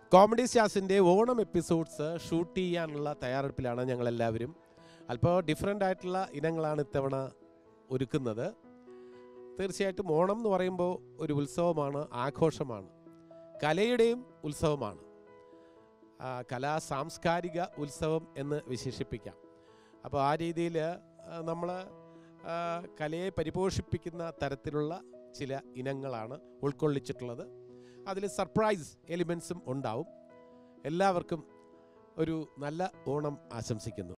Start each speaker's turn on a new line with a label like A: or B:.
A: comedy സ്റ്റാർസിൻ്റെ Onam episodes shoot ചെയ്യാനുള്ള തയ്യാറെടുപ്പിലാണ് ഞങ്ങളെല്ലാവരും അല്പം ഡിഫറെൻ്റ് ആയിട്ടുള്ള ഇനങ്ങളാണ് ഇത്തവണ ഒരുക്കുന്നത് തീർച്ചയായിട്ടും ഓണം എന്ന് പറയുമ്പോൾ ഒരു ഉത്സവമാണ് ആഘോഷമാണ് കലയുടെയും ഉത്സവമാണ് ആ, കലാ സാംസ്കാരിക ഉത്സവം എന്ന് വിശേഷിപ്പിക്കാം അപ്പോൾ ആ രീതിയിൽ നമ്മൾ കലയെ പരിപോഷിപ്പിക്കുന്ന തരത്തിലുള്ള ചില ഇനങ്ങളാണ് ഉൾക്കൊള്ളിച്ചിട്ടുള്ളത് അതിൽ സർപ്രൈസ് എലിമെൻസും ഉണ്ടാവും എല്ലാവർക്കും ഒരു നല്ല ഓണം ആശംസിക്കുന്നു